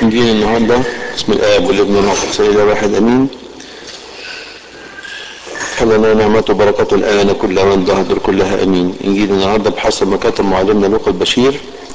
انجيل النهارده بسم الاب والابن والروح القدس الى واحد امين حلنا نعمته وبركاته الان كل وان ظهر كلها امين انجيل النهارده بحسب ما كتب معلمنا لوقا البشير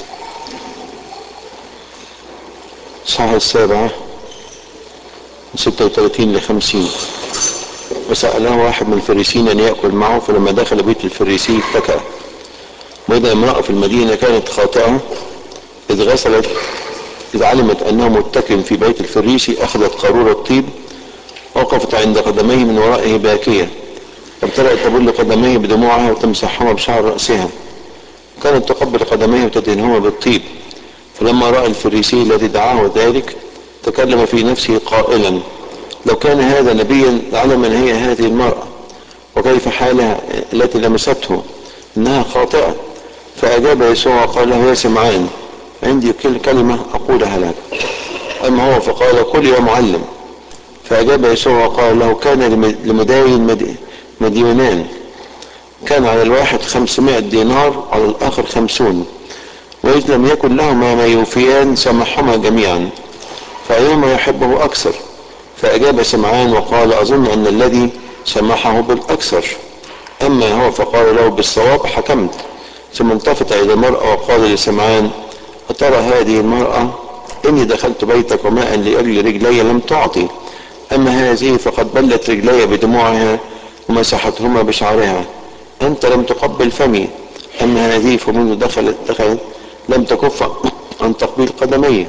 صح السابعة من 36 ل 50 وسأله واحد من الفريسين أن يأكل معه فلما دخل بيت الفريسي اتكأ وإذا امرأة في المدينة كانت خاطئة إذ غسلت إذ علمت أنه متكئ في بيت الفريسي أخذت قارورة طيب وقفت عند قدميه من ورائه باكية وابتدأت تبل قدميه بدموعها وتمسحهما بشعر رأسها كانت تقبل قدميه وتدهنهما بالطيب فلما رأى الفريسي الذي دعاه ذلك تكلم في نفسه قائلا لو كان هذا نبيا لعلم من هي هذه المرأة وكيف حالها التي لمسته انها خاطئة فاجاب يسوع وقال له يا سمعان عندي كلمة اقولها لك اما هو فقال قل يا معلم فاجاب يسوع وقال له كان لمداين مديونان كان على الواحد خمسمائة دينار على الاخر خمسون وإذ لم يكن لهما ما يوفيان سمحهما جميعا فأيهما يحبه أكثر فأجاب سمعان وقال أظن أن الذي سمحه بالأكثر أما هو فقال له بالصواب حكمت ثم التفت إلى المرأة وقال لسمعان أترى هذه المرأة إني دخلت بيتك وماء لأجل رجلي لم تعطي أما هذه فقد بلت رجلي بدموعها ومسحتهما بشعرها أنت لم تقبل فمي أما هذه فمنذ دخلت دخلت لم تكف عن تقبيل قدمي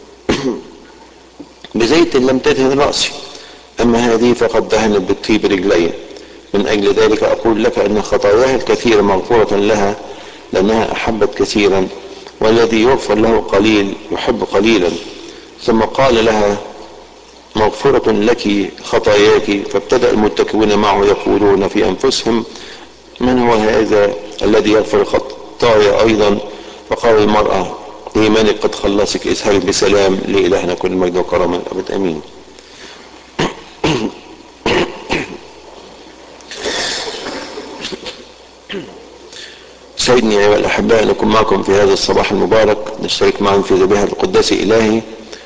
بزيت لم تدهن رأسي أما هذه فقد دهنت بالطيب رجلي من أجل ذلك أقول لك أن خطاياها الكثيرة مغفورة لها لأنها أحبت كثيرا والذي يغفر له قليل يحب قليلا ثم قال لها مغفرة لك خطاياك فابتدأ المتكئون معه يقولون في أنفسهم من هو هذا الذي يغفر الخطايا أيضا فقال المرأة إيمانك قد خلصك اذهبي بسلام لإلهنا كل مجد وكرامة الأبد أمين سيدني أيها الأحباء أن أكون معكم في هذا الصباح المبارك نشترك معا في ذبيحة القداس إلهي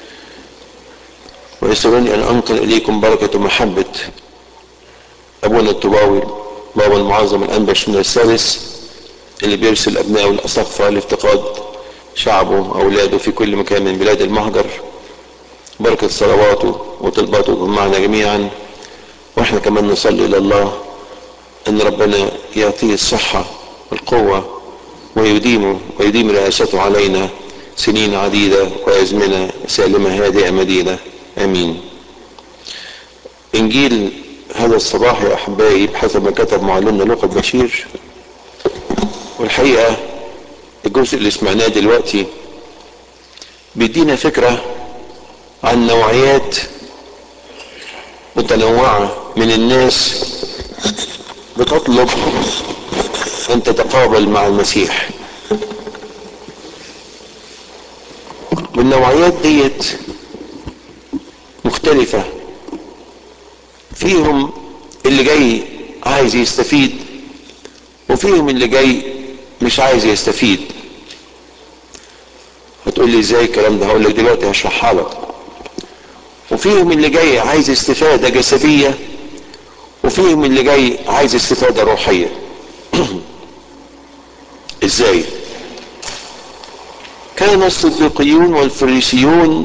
ويسرني أن أنقل إليكم بركة ومحبة أبونا الطباوي بابا المعظم الأنبش من السادس اللي بيرسل أبنائه الأصفى لافتقاد شعبه أولاده في كل مكان من بلاد المهجر بركة صلواته وطلباته تكون معنا جميعا واحنا كمان نصلي إلى الله أن ربنا يعطيه الصحة والقوة ويديمه ويديم رئاسته علينا سنين عديدة وأزمنة سالمة هادئة مدينة آمين إنجيل هذا الصباح يا أحبائي بحسب ما كتب معلمنا لوقا البشير والحقيقة الجزء اللي سمعناه دلوقتي بيدينا فكرة عن نوعيات متنوعة من الناس بتطلب أن تتقابل مع المسيح والنوعيات ديت مختلفة فيهم اللي جاي عايز يستفيد وفيهم اللي جاي مش عايز يستفيد هتقول لي ازاي الكلام ده هقول لك دلوقتي هشرحها لك وفيهم اللي جاي عايز استفاده جسديه وفيهم اللي جاي عايز استفاده روحيه ازاي كان الصديقيون والفريسيون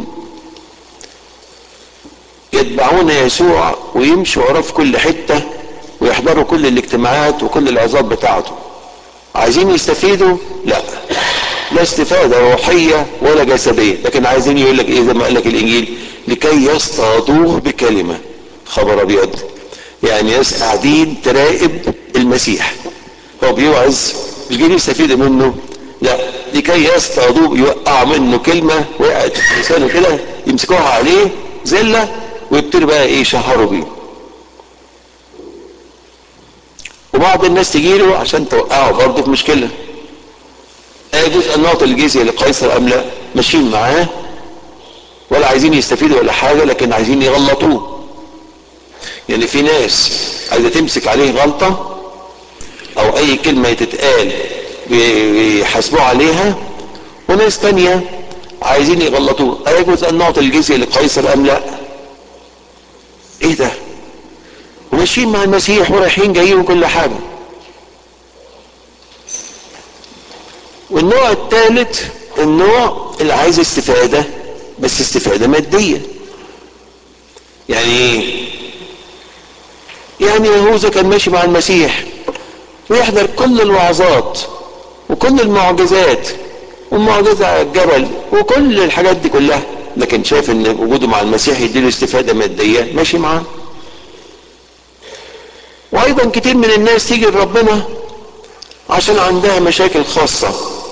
يتبعون يسوع ويمشوا وراه في كل حته ويحضروا كل الاجتماعات وكل العظات بتاعته عايزين يستفيدوا لا لا استفادة روحية ولا جسدية لكن عايزين يقول لك ايه زي ما قال لك الانجيل لكي يصطادوه بكلمة خبر ابيض يعني ناس قاعدين تراقب المسيح هو بيوعظ مش جايين يستفيدوا منه لا لكي يصطادوه يوقع منه كلمة وقعت لسانه كده يمسكوها عليه زلة ويبتدوا بقى ايه يشهروا بيه وبعض الناس تجي له عشان توقعه برضه في مشكله جزء النقط الجزية لقيصر أم لا ماشيين معاه ولا عايزين يستفيدوا ولا حاجة لكن عايزين يغلطوه يعني في ناس عايزة تمسك عليه غلطة أو أي كلمة تتقال بيحاسبوه عليها وناس تانية عايزين يغلطوه أيجوز أن نعطي الجزية لقيصر أم لا إيه ده وماشيين مع المسيح ورايحين جايين وكل حاجة والنوع الثالث النوع اللي عايز استفادة بس استفادة مادية يعني ايه يعني يهوذا كان ماشي مع المسيح ويحضر كل الوعظات وكل المعجزات والمعجزة على الجبل وكل الحاجات دي كلها لكن شايف ان وجوده مع المسيح يديله استفادة مادية ماشي معاه وايضا كتير من الناس تيجي لربنا عشان عندها مشاكل خاصة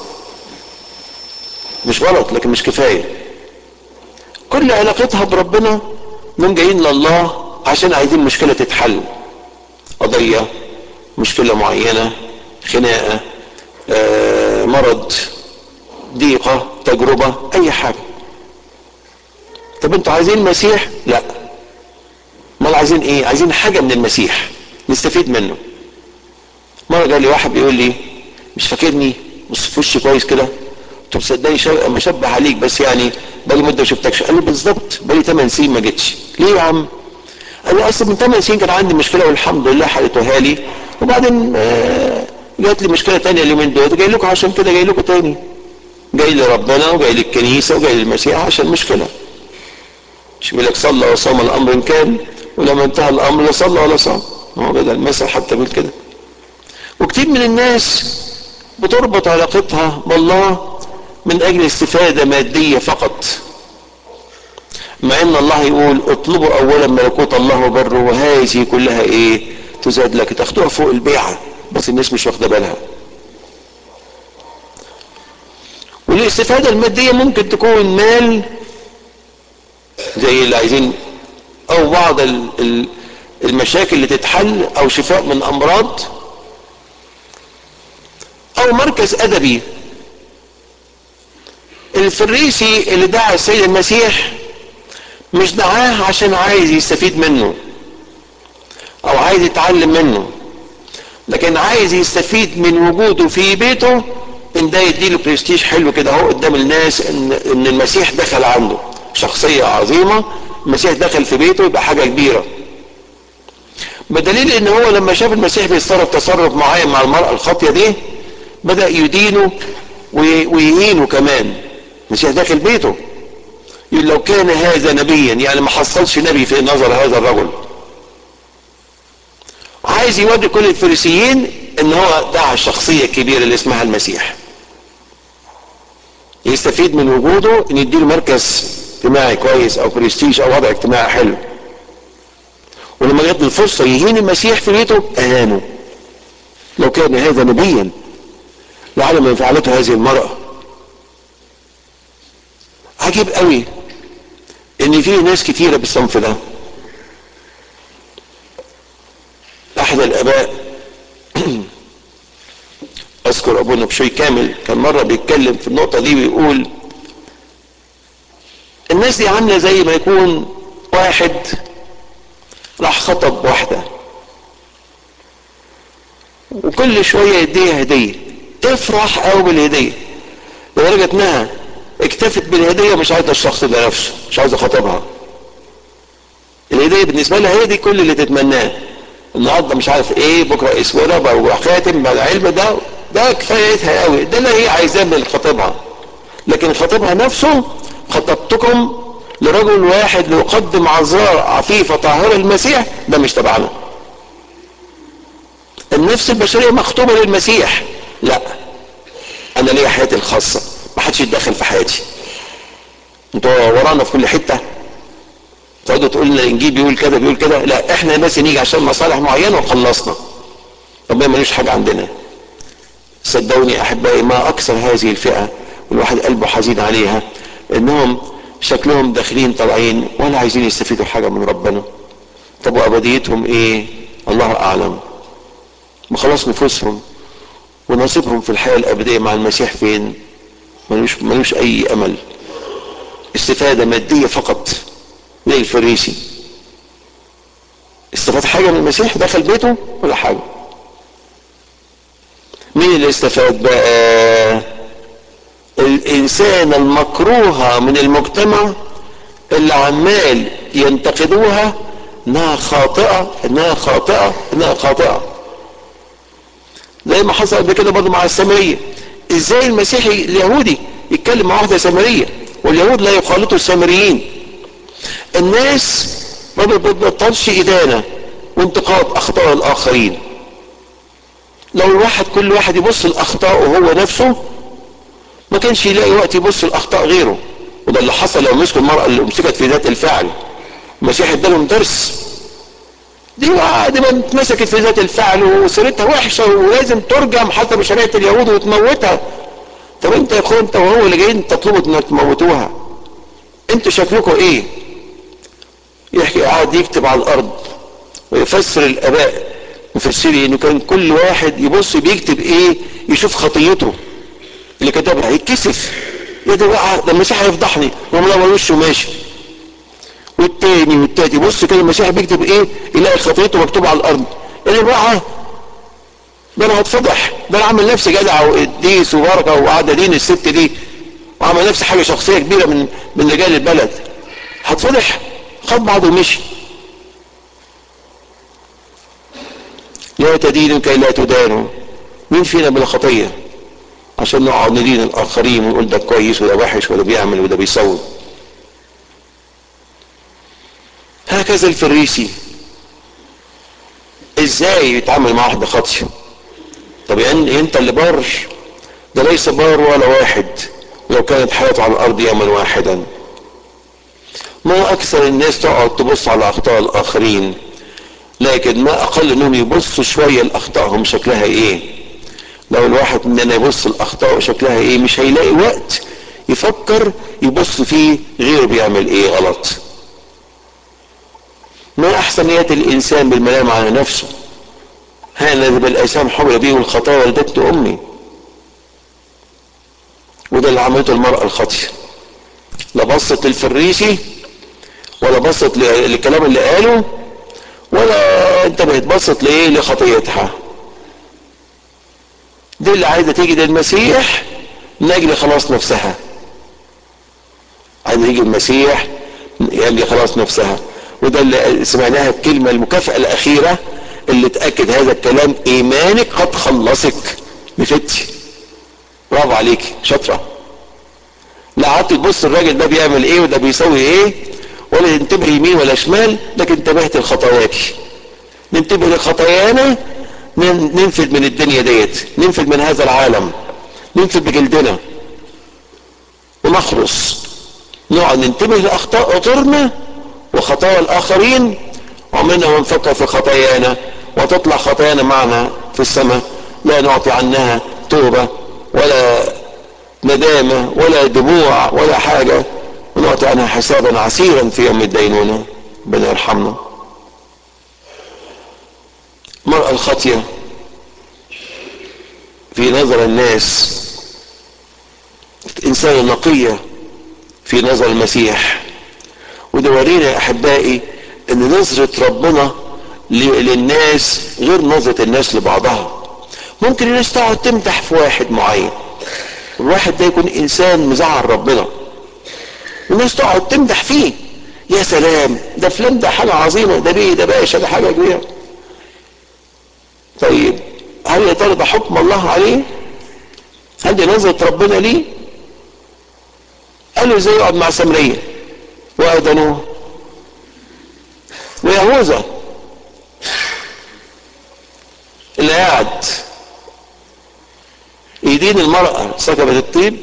مش غلط لكن مش كفاية كل علاقتها بربنا انهم جايين لله عشان عايزين مشكلة تتحل قضية مشكلة معينة خناقة آه، مرض ضيقة تجربة اي حاجة طب انتوا عايزين المسيح لا امال عايزين ايه عايزين حاجة من المسيح نستفيد منه مرة جاء لي واحد بيقول لي مش فاكرني بص في وشي كويس كده قلت له صدقني شا- ما شبه عليك بس يعني بقالي مده ما شفتكش قال لي بالظبط بقالي 8 سنين ما جيتش ليه يا عم قال لي اصل من 8 سنين كان عندي مشكله والحمد لله حلتوها لي وبعدين آه، جات لي مشكله تانية اليومين دول جاي لكم عشان كده جاي لكم تاني جاي لربنا وجاي للكنيسه وجاي للمسيح عشان مشكله مش بيقول لك صلى وصام الامر كان ولما انتهى الامر لا صلى ولا صام ما هو كده المثل حتى بيقول كده وكتير من الناس بتربط علاقتها بالله من اجل استفاده ماديه فقط مع ان الله يقول اطلبوا اولا ملكوت الله وبره وهذه كلها ايه تزاد لك تاخدوها فوق البيعه بس الناس مش واخده بالها والاستفاده الماديه ممكن تكون مال زي اللي عايزين او بعض ال- ال- المشاكل اللي تتحل او شفاء من امراض او مركز ادبي الفريسي اللي دعا السيد المسيح مش دعاه عشان عايز يستفيد منه او عايز يتعلم منه لكن عايز يستفيد من وجوده في بيته ان ده يديله برستيج حلو كده اهو قدام الناس ان ان المسيح دخل عنده شخصيه عظيمه المسيح دخل في بيته يبقى حاجه كبيره بدليل ان هو لما شاف المسيح بيتصرف تصرف معين مع المراه الخاطيه دي بدا يدينه وي- ويهينه كمان المسيح داخل بيته يقول لو كان هذا نبيا يعني ما حصلش نبي في نظر هذا الرجل عايز يوري كل الفريسيين ان هو دعا الشخصية الكبيرة اللي اسمها المسيح يستفيد من وجوده ان يديله مركز اجتماعي كويس او برستيج او وضع اجتماعي حلو ولما جات له الفرصة يهين المسيح في بيته اهانه لو كان هذا نبيا لعلم ما فعلته هذه المرأة عجيب قوي ان في ناس كتيرة بالصنف ده احد الاباء اذكر ابونا بشوي كامل كان مرة بيتكلم في النقطة دي ويقول الناس دي عاملة زي ما يكون واحد راح خطب واحدة وكل شوية يديها هدية تفرح قوي بالهدية لدرجة انها اكتفت بالهدية مش عايزة الشخص ده نفسه مش عايزة خطبها الهدية بالنسبة لها هي دي كل اللي تتمناه النهارده مش عارف ايه بكره اسوره بقى خاتم بقى علبه ده ده كفايتها قوي ده اللي هي عايزاه من خطيبها لكن خطيبها نفسه خطبتكم لرجل واحد ليقدم عذراء عفيفه طاهره المسيح ده مش تبعنا النفس البشريه مخطوبه للمسيح لا انا ليا حياتي الخاصه ما حدش يتدخل في حياتي انتوا ورانا في كل حته تقعدوا تقول لنا الانجيل بيقول كده بيقول كده لا احنا بس نيجي عشان مصالح معينه وخلصنا ربنا ملوش حاجه عندنا صدقوني احبائي ما اكثر هذه الفئه والواحد قلبه حزين عليها انهم شكلهم داخلين طالعين ولا عايزين يستفيدوا حاجه من ربنا طب وابديتهم ايه الله اعلم ما خلاص نفوسهم ونصيبهم في الحياه الابديه مع المسيح فين ملوش ملوش اي امل استفاده ماديه فقط زي الفريسي استفاد حاجه من المسيح دخل بيته ولا حاجه مين اللي استفاد بقى ال- الانسانة المكروهة من المجتمع اللي عمال ينتقدوها انها خاطئة انها خاطئة انها خاطئة زي ما حصل قبل كده برضه مع السامرية ازاي المسيحي اليهودي يتكلم مع واحدة سامرية واليهود لا يخالطوا السامريين الناس ما بتبطلش ادانة وانتقاد اخطاء الاخرين لو الواحد كل واحد يبص لاخطائه هو نفسه ما كانش يلاقي وقت يبص لاخطاء غيره وده اللي حصل لو مسكوا المرأة اللي امسكت في ذات الفعل المسيح ادالهم درس دي دي ما اتمسكت في ذات الفعل وسيرتها وحشه ولازم ترجم حسب شريعه اليهود وتموتها طب انت يا اخويا انت وهو اللي جايين تطلبوا انك تموتوها انتوا شكلكم ايه يحكي قاعد يكتب على الارض ويفسر الاباء مفسري انه كان كل واحد يبص بيكتب ايه يشوف خطيته اللي كتبها يتكسف يا ده بقى ده المسيح هيفضحني والله ما وشه ماشي والتاني والتالت يبص كده المسيح بيكتب ايه يلاقي خطيته مكتوبه على الارض اللي بقى ده انا هتفضح ده انا عامل نفسي جدع وقديس وبركه وقعد ادين الست دي وعمل نفسي حاجه شخصيه كبيره من من رجال البلد هتفضح خد بعضه ومشي لا تدينوا كي لا تدانوا مين فينا بالخطيه عشان نقعد ندين الاخرين ونقول ده كويس وده وحش وده بيعمل وده بيسوي هكذا الفريسي ازاي يتعامل مع واحد خاطئ طب يعني انت اللي بار ده ليس بار ولا واحد لو كانت حياته على الارض يوما واحدا ما اكثر الناس تقعد تبص على اخطاء الاخرين لكن ما اقل انهم يبصوا شويه لاخطائهم شكلها ايه لو الواحد مننا يبص لاخطائه شكلها ايه مش هيلاقي وقت يفكر يبص فيه غيره بيعمل ايه غلط ما احسن نيات الانسان بالملام على نفسه هذا بالايثام حول بي والخطايا ولدت امي وده اللي عملته المرأة الخاطئة لا بصت للفريسي ولا بصت للكلام اللي قاله ولا انتبهت بصت لايه لخطيتها دي اللي عايزه تيجي للمسيح من اجل خلاص نفسها عايزه يجي المسيح من اجل خلاص نفسها وده اللي سمعناها الكلمه المكافاه الاخيره اللي تاكد هذا الكلام ايمانك قد خلصك بفتي برافو عليكي شاطره لا قعدت تبص الراجل ده بيعمل ايه وده بيسوي ايه ولا تنتبه يمين ولا شمال لكن انتبهت لخطواتي ننتبه لخطايانا ننفذ من الدنيا ديت ننفذ من هذا العالم ننفذ بجلدنا ونخلص نقعد ننتبه لاخطاء غيرنا وخطايا الاخرين ومنها ونفكر في خطايانا وتطلع خطايانا معنا في السماء لا نعطي عنها توبه ولا ندامه ولا دموع ولا حاجه ونعطي عنها حسابا عسيرا في يوم الدينونه ربنا يرحمنا المرأة الخاطية في نظر الناس إنسانة نقية في نظر المسيح وده ورينا يا أحبائي إن نظرة ربنا للناس غير نظرة الناس لبعضها ممكن الناس تقعد تمدح في واحد معين الواحد ده يكون إنسان مزعل ربنا والناس تقعد تمدح فيه يا سلام ده فلان ده حاجة عظيمة ده بيه ده باشا ده حاجة كبيرة طيب هل يا ترى ده حكم الله عليه هل دي نظرة ربنا ليه قالوا ازاي يقعد مع سمرية وأذنوه ويهوذا اللي قاعد يدين المرأة سكبت الطيب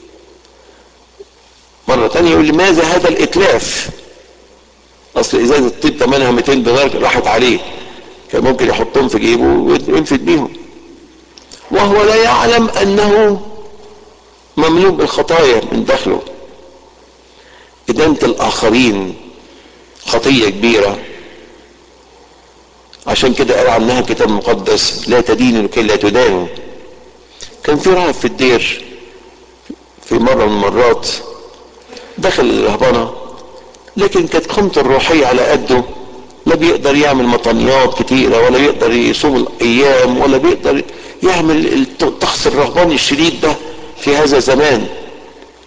مرة تانية يقول لماذا هذا الإتلاف أصل إزازة الطيب ثمنها 200 دينار راحت عليه كان ممكن يحطهم في جيبه وينفد بيهم وهو لا يعلم انه مملوء بالخطايا من داخله إدانة الآخرين خطية كبيرة عشان كده قال عنها الكتاب المقدس لا تدينوا لكي لا تدانوا كان في راهب في الدير في مرة من المرات دخل الرهبنة لكن كانت قيمته الروحية على قده لا بيقدر يعمل مطنيات كتيرة ولا بيقدر يصوم الأيام ولا بيقدر يعمل الطقس الرهباني الشديد ده في هذا الزمان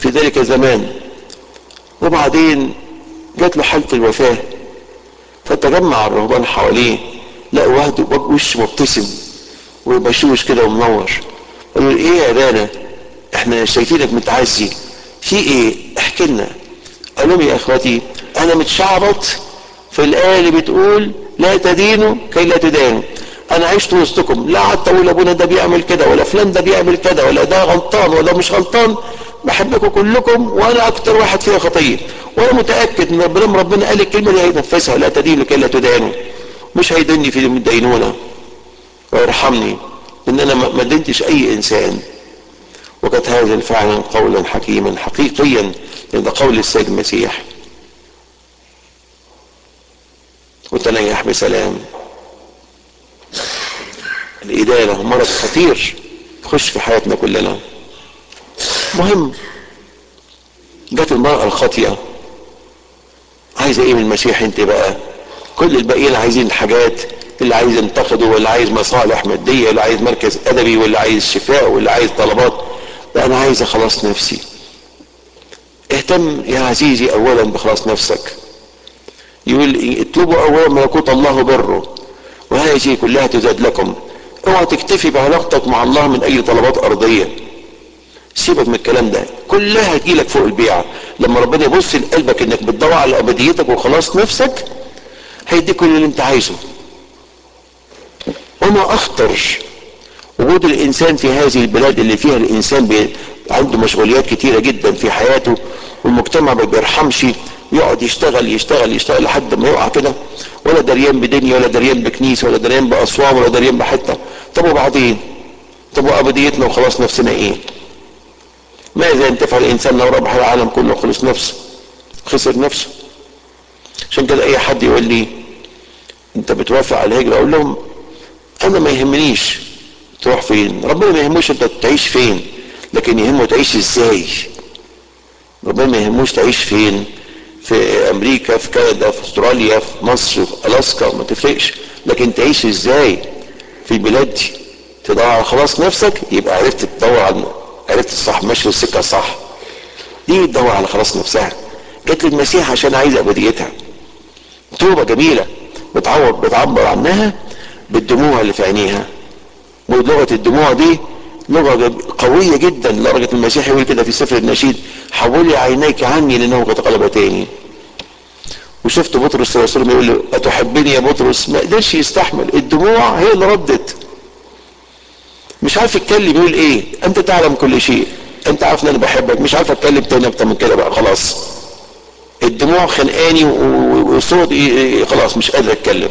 في ذلك الزمان وبعدين جات له حالة الوفاة فتجمع الرهبان حواليه لقوا واحد وش مبتسم وبشوش كده ومنور قالوا ايه يا بانا احنا شايفينك متعزي في ايه احكي لنا قال لهم يا اخواتي انا متشعبط في الايه اللي بتقول لا تدينوا كي لا تدانوا انا عشت وسطكم لا قعدت اقول ابونا ده بيعمل كده ولا فلان ده بيعمل كده ولا ده غلطان ولا مش غلطان بحبكم كلكم وانا اكتر واحد فيها خطيه وانا متاكد ان ربنا ربنا قال الكلمه دي هينفذها لا تدينوا كي لا تدانوا مش هيدني في الدينونه ويرحمني ان انا ما دنتش اي انسان وقد هذا فعلا قولا حكيما حقيقيا لان قول السيد المسيح وتنيح بسلام الإدانة مرض خطير تخش في حياتنا كلنا مهم جت المرأة الخاطئة عايزة ايه من المسيح انت بقى كل الباقيين عايزين حاجات اللي عايز ينتقده واللي عايز مصالح مادية واللي عايز مركز ادبي واللي عايز شفاء واللي عايز طلبات لا انا عايز اخلص نفسي اهتم يا عزيزي اولا بخلاص نفسك يقول اطلبوا اولا ملكوت الله بره وهذه كلها تزاد لكم اوعى تكتفي بعلاقتك مع الله من اي طلبات ارضيه سيبك من الكلام ده كلها هتجيلك فوق البيعه لما ربنا يبص لقلبك انك بتدور على ابديتك وخلاص نفسك هيديك كل اللي انت عايزه وما اخطر وجود الانسان في هذه البلاد اللي فيها الانسان بي... عنده مشغوليات كتيره جدا في حياته والمجتمع ما بيرحمش يقعد يشتغل يشتغل يشتغل لحد ما يقع كده ولا دريان بدنيا ولا دريان بكنيسه ولا دريان باصوام ولا دريان بحته طب وبعدين طب وابديتنا وخلاص نفسنا ايه ماذا ينتفع الانسان لو ربح العالم كله وخلص نفسه خسر نفسه عشان كده اي حد يقول لي انت بتوافق على الهجره اقول لهم انا ما يهمنيش تروح فين ربنا ما يهموش انت تعيش فين لكن يهمه تعيش ازاي ربنا ما يهموش تعيش فين في امريكا في كندا في استراليا في مصر في الاسكا ما تفرقش لكن تعيش ازاي في البلاد دي تدور على خلاص نفسك يبقى عرفت تدور على عرفت الصح ماشي السكه الصح دي بتدور على خلاص نفسها جت للمسيح عشان عايزه ابديتها توبه جميله بتعور بتعبر عنها بالدموع اللي في عينيها ولغه الدموع دي لغه قويه جدا لدرجه المسيح يقول كده في سفر النشيد حولي عينيك عني لانه قد قلبتاني وشفت بطرس الرسول يقول له اتحبني يا بطرس ما قدرش يستحمل الدموع هي اللي ردت مش عارف يتكلم يقول ايه انت تعلم كل شيء انت عارف ان انا بحبك مش عارف اتكلم تاني اكتر من كده بقى خلاص الدموع خانقاني وصوت خلاص مش قادر اتكلم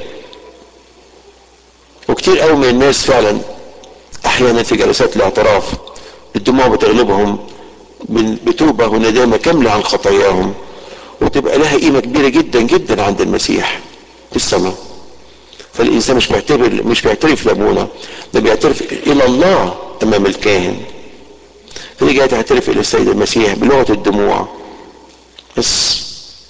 وكتير قوي من الناس فعلا احيانا في جلسات الاعتراف الدموع بتغلبهم بتوبه وندامه كامله عن خطاياهم وتبقى لها قيمه كبيره جدا جدا عند المسيح في السماء فالانسان مش بيعتبر مش بيعترف لابونا ده بيعترف الى الله امام الكاهن فدي جايه تعترف الى السيد المسيح بلغه الدموع بس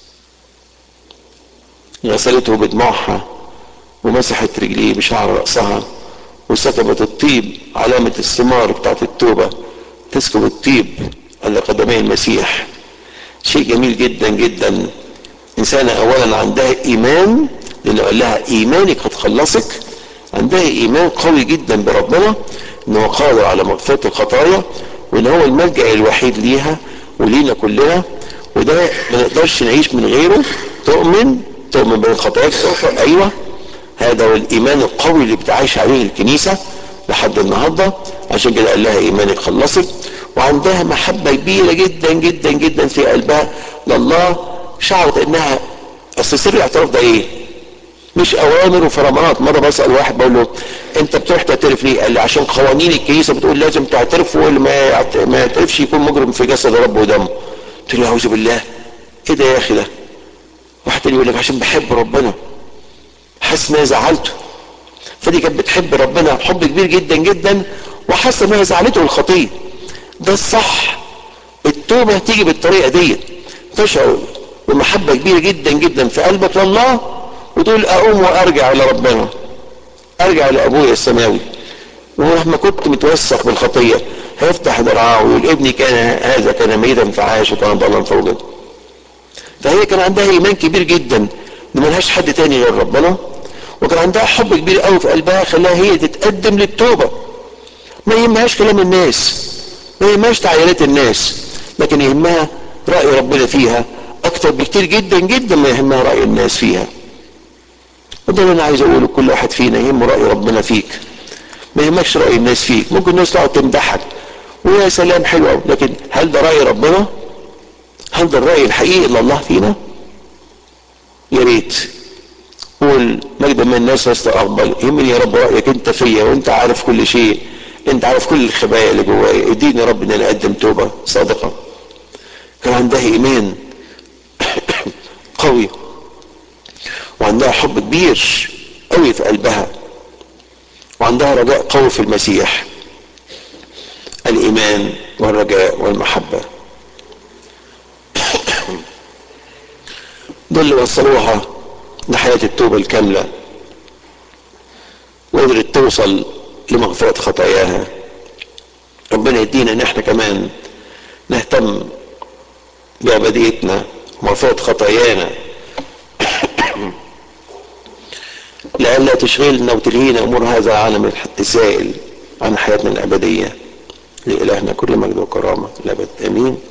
غسلته بدموعها ومسحت رجليه بشعر راسها وسكبت الطيب علامة الثمار بتاعت التوبة تسكب الطيب على قدمي المسيح شيء جميل جدا جدا إنسانة أولا عندها إيمان لأنه قال لها إيمانك قد خلصك عندها إيمان قوي جدا بربنا إنه قادر على مغفرة الخطايا وإن هو الملجأ الوحيد ليها ولينا كلنا وده ما نقدرش نعيش من غيره تؤمن تؤمن بالخطايا أيوه هذا هو الايمان القوي اللي بتعيش عليه الكنيسة لحد النهاردة عشان كده قال لها ايمانك خلصك وعندها محبة كبيرة جدا جدا جدا في قلبها لله شعرت انها اصل سر الاعتراف ده ايه مش اوامر وفرمانات مرة بسأل واحد بقول له انت بتروح تعترف ليه قال لي عشان قوانين الكنيسة بتقول لازم تعترف واللي ما ما يعترفش يكون مجرم في جسد رب ودمه قلت له اعوذ بالله ايه ده يا اخي ده واحد تاني يقول لك عشان بحب ربنا حاسس انها زعلته فدي كانت بتحب ربنا بحب كبير جدا جدا وحاسه انها زعلته الخطيه ده الصح التوبه تيجي بالطريقه دي تشعر بمحبه كبيره جدا جدا في قلبك لله وتقول اقوم وارجع لربنا ارجع لابويا السماوي ومهما كنت متوسخ بالخطيه هيفتح ذراعه ويقول ابني كان هذا كان ميتا فعاش وكان ضالا فوجد فهي كان عندها ايمان كبير جدا ان ملهاش حد تاني غير ربنا وكان عندها حب كبير قوي في قلبها خلاها هي تتقدم للتوبه ما يهمهاش كلام الناس ما يهمهاش تعيينات الناس لكن يهمها راي ربنا فيها اكتر بكتير جدا جدا ما يهمها راي الناس فيها وده اللي انا عايز اقوله كل واحد فينا يهمه راي ربنا فيك ما يهمكش راي الناس فيك ممكن الناس تقعد تمدحك ويا سلام حلو قوي لكن هل ده راي ربنا هل ده الراي الحقيقي اللي الله فينا يا ريت قول مجد من الناس لست افضل يهمني يا رب رايك انت فيا وانت عارف كل شيء انت عارف كل الخبايا اللي جوايا اديني يا رب ان انا اقدم توبه صادقه كان عندها ايمان قوي وعندها حب كبير قوي في قلبها وعندها رجاء قوي في المسيح الايمان والرجاء والمحبه دول اللي وصلوها لحياه التوبه الكامله وقدرت توصل لمغفره خطاياها ربنا يدينا ان احنا كمان نهتم بأبديتنا ومغفرة خطايانا لئلا تشغلنا وتلهينا امور هذا العالم الزائل عن حياتنا الابديه لالهنا كل مجد وكرامه الابد امين